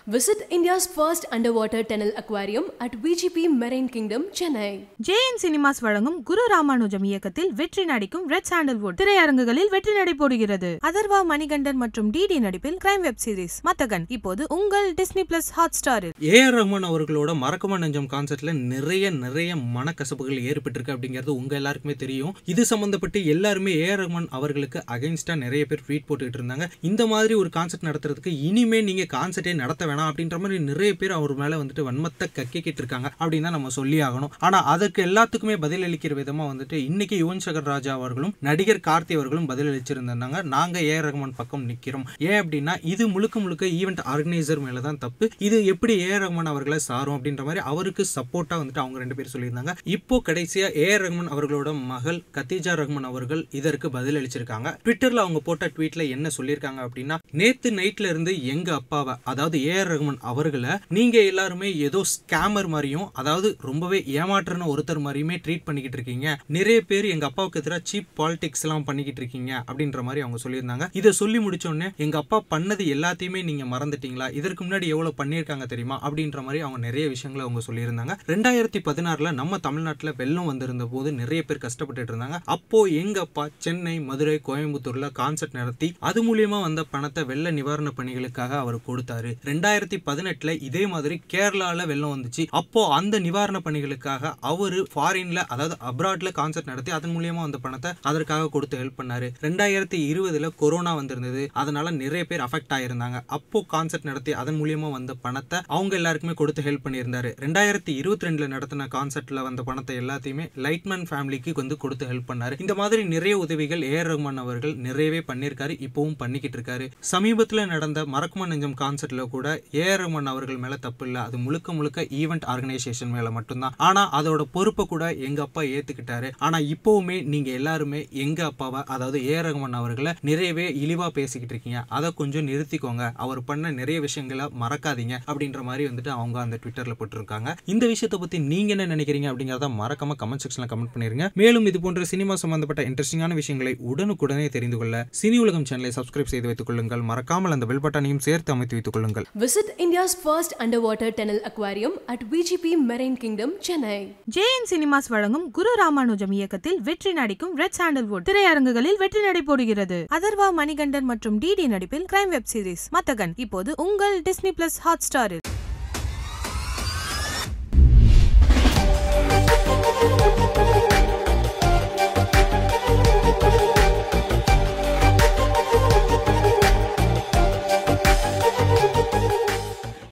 Visit India's first underwater tunnel aquarium at VGP Marine Kingdom, Chennai. JN cinemas வழங்கும் குரு ராமானுஜம் இயக்கத்தில் வெற்றி நடிக்கும் red sandalwood திரையரங்குகளில் வெற்றி நடை போடுகிறது அதர்வா மணிகண்டன் மற்றும் டிடி நடிப்பில் கிரைம் வெப் சீரிஸ் மத்தகன் இப்போது உங்கள் டிஸ்னி பிளஸ் ஹாட் ஸ்டாரில் ஏஆர் ரஹ்மான் அவர்களோட மறக்கமா நெஞ்சம் கான்செர்ட்ல நிறைய நிறைய மனக்கசப்புகள் ஏற்பட்டிருக்கு அப்படிங்கிறது உங்க எல்லாருக்குமே தெரியும் இது சம்பந்தப்பட்டு எல்லாருமே ஏஆர் ரஹ்மான் அவர்களுக்கு அகைன்ஸ்டா நிறைய பேர் ட்வீட் போட்டுக்கிட்டு இருந்தாங்க இந்த மாதிரி ஒரு கான்செர்ட் நடத்துறதுக்கு இனிமே நீங்க கான்செர்ட்டே நடத்த வேணாம் அப்படின்ற மாதிரி நிறைய பேர் அவர் மேல வந்துட்டு வன்மத்தை கக்கிக்கிட்டு இருக்காங்க அப்படின்னு தான் நம்ம சொல்லி ஆகணும் ஆனா அதற்கு எல்லாத்துக்குமே பதில் அளிக்கிற விதமா வந்துட்டு இன்னைக்கு யுவன் சங்கர் ராஜா அவர்களும் நடிகர் கார்த்தி அவர்களும் பதில் அளிச்சிருந்தாங்க நாங்க ஏஆர் ரஹ்மான் பக்கம் நிக்கிறோம் ஏன் அப்படின்னா இது முழுக்க முழுக்க ஈவெண்ட் ஆர்கனைசர் மேல தான் தப்பு இது எப்படி ஏஆர் ரஹ்மான் அவர்களை சாரும் அப்படின்ற மாதிரி அவருக்கு சப்போர்ட்டா வந்துட்டு அவங்க ரெண்டு பேர் சொல்லியிருந்தாங்க இப்போ கடைசியா ஏஆர் ரஹ்மான் அவர்களோட மகள் கத்தீஜா ரஹ்மான் அவர்கள் இதற்கு பதில் அளிச்சிருக்காங்க ட்விட்டர்ல அவங்க போட்ட ட்வீட்ல என்ன சொல்லியிருக்காங்க அப்படின்னா நேத்து நைட்ல இருந்து எங்க அப்பாவை அதாவது ஏஆர் ரஹ்மான் அவர்களை நீங்க எல்லாருமே ஏதோ ஸ்கேமர் மாதிரியும் அதாவது ரொம்பவே ஏமாற்றுன ஒருத்தர் மாதிரியுமே ட்ரீட் பண்ணிக்கிட்டு இருக்கீங்க நிறைய பேர் எங்க அப்பாவுக்கு எதிராக சீப் பாலிடிக்ஸ் எல்லாம் பண்ணிக்கிட்டு இருக்கீங்க அப்படின்ற மாதிரி அவங்க சொல்லியிருந்தாங்க இதை சொல்லி முடிச்ச உடனே எங்க அப்பா பண்ணது எல்லாத்தையுமே நீங்க மறந்துட்டீங்களா இதற்கு முன்னாடி எவ்வளவு பண்ணியிருக்காங்க தெரியுமா அப்படின்ற மாதிரி அவங்க நிறைய விஷயங்களை அவங்க சொல்லியிருந்தாங்க ரெண்டாயிரத்தி பதினாறுல நம்ம தமிழ்நாட்டில் வெள்ளம் வந்திருந்த போது நிறைய பேர் கஷ்டப்பட்டுட்டு இருந்தாங்க அப்போ எங்க அப்பா சென்னை மதுரை கோயம்புத்தூர்ல கான்சர்ட் நடத்தி அது மூலியமா வந்த பணத்தை வெள்ள நிவாரண பணிகளுக்காக அவர் கொடுத்தாரு ரெண்டாயிரத்தி பதினெட்டுல இதே மாதிரி கேரளால வெள்ளம் வந்துச்சு அப்போ அந்த நிவாரண பணிகளுக்காக அவரு ஃபாரின்ல அதாவது அப்ராட்ல கான்சர்ட் நடத்தி அதன் மூலியமா வந்த பணத்தை அதற்காக கொடுத்து ஹெல்ப் பண்ணாரு ரெண்டாயிரத்தி இருபதுல கொரோனா வந்திருந்தது அதனால நிறைய பேர் அஃபெக்ட் ஆயிருந்தாங்க அப்போ கான்சர்ட் நடத்தி அதன் மூலியமா வந்த பணத்தை அவங்க எல்லாருக்குமே கொடுத்து ஹெல்ப் பண்ணியிருந்தாரு ரெண்டாயிரத்தி இருபத்தி ரெண்டுல நடத்தின கான்சர்ட்ல வந்த பணத்தை எல்லாத்தையுமே லைட்மேன் ஃபேமிலிக்கு வந்து கொடுத்து ஹெல்ப் பண்ணாரு இந்த மாதிரி நிறைய உதவிகள் ஏஆர் ரஹ்மான் அவர்கள் நிறையவே பண்ணியிருக்காரு இப்பவும் பண்ணிக்கிட்டு இருக்காரு சமீபத்துல நடந்த மறக்குமா நெஞ்சம் கான்சர்ட்ல கூட ஏஆர் ரஹ்மான் அவர்கள் மேல தப்பு இல்ல அது முழுக்க முழுக்க ஈவெண்ட் ஆர்கனைசேஷன் மேல மட்டும்தான் ஆனா அதோட பொறுப்பை கூட எங்க அப்பா ஏத்துக்கிட்டாரு ஆனா இப்பவுமே நீங்க எல்லாருமே எங்க அப்பாவை அதாவது ஏஆர் ரஹ்மான் அவர்களை நிறையவே இழிவா பேசிக்கிட்டு இருக்கீங்க அதை கொஞ்சம் நிறுத்திக்கோங்க அவர் பண்ண நிறைய விஷயங்களை மறக்காதீங்க அப்படின்ற மாதிரி வந்துட்டு அவங்க அந்த ட்விட்டர்ல போட்டிருக்காங்க இந்த விஷயத்தை பத்தி நீங்க என்ன நினைக்கிறீங்க அப்படிங்கறத மறக்காம கமெண்ட் செக்ஷன்ல கமெண்ட் பண்ணிருங்க மேலும் இது போன்ற சினிமா சம்பந்தப்பட்ட இன்ட்ரெஸ்டிங்கான விஷயங்களை உடனுக்குடனே தெரிந்து கொள்ள சினி உலகம் சேனலை சப்ஸ்கிரைப் செய்து வைத்துக் கொள்ளுங்கள் மறக்காமல் அந்த பெல் பட்டனையும் சேர்த்து அமைத்து வைத்துக் கொள்ளுங்கள் Visit India's first underwater tunnel aquarium at VGP Marine Kingdom, Chennai. JN cinemas வழங்கும் குரு ராமானுஜம் இயக்கத்தில் வெற்றி நடிக்கும் ரெட் சாண்டல்வுட் திரையரங்குகளில் வெற்றி நடை போடுகிறது அதர்வா மணிகண்டன் மற்றும் டிடி நடிப்பில் கிரைம் வெப் சீரிஸ் மத்தகன் இப்போது உங்கள் டிஸ்னி பிளஸ் ஹாட் ஸ்டாரில்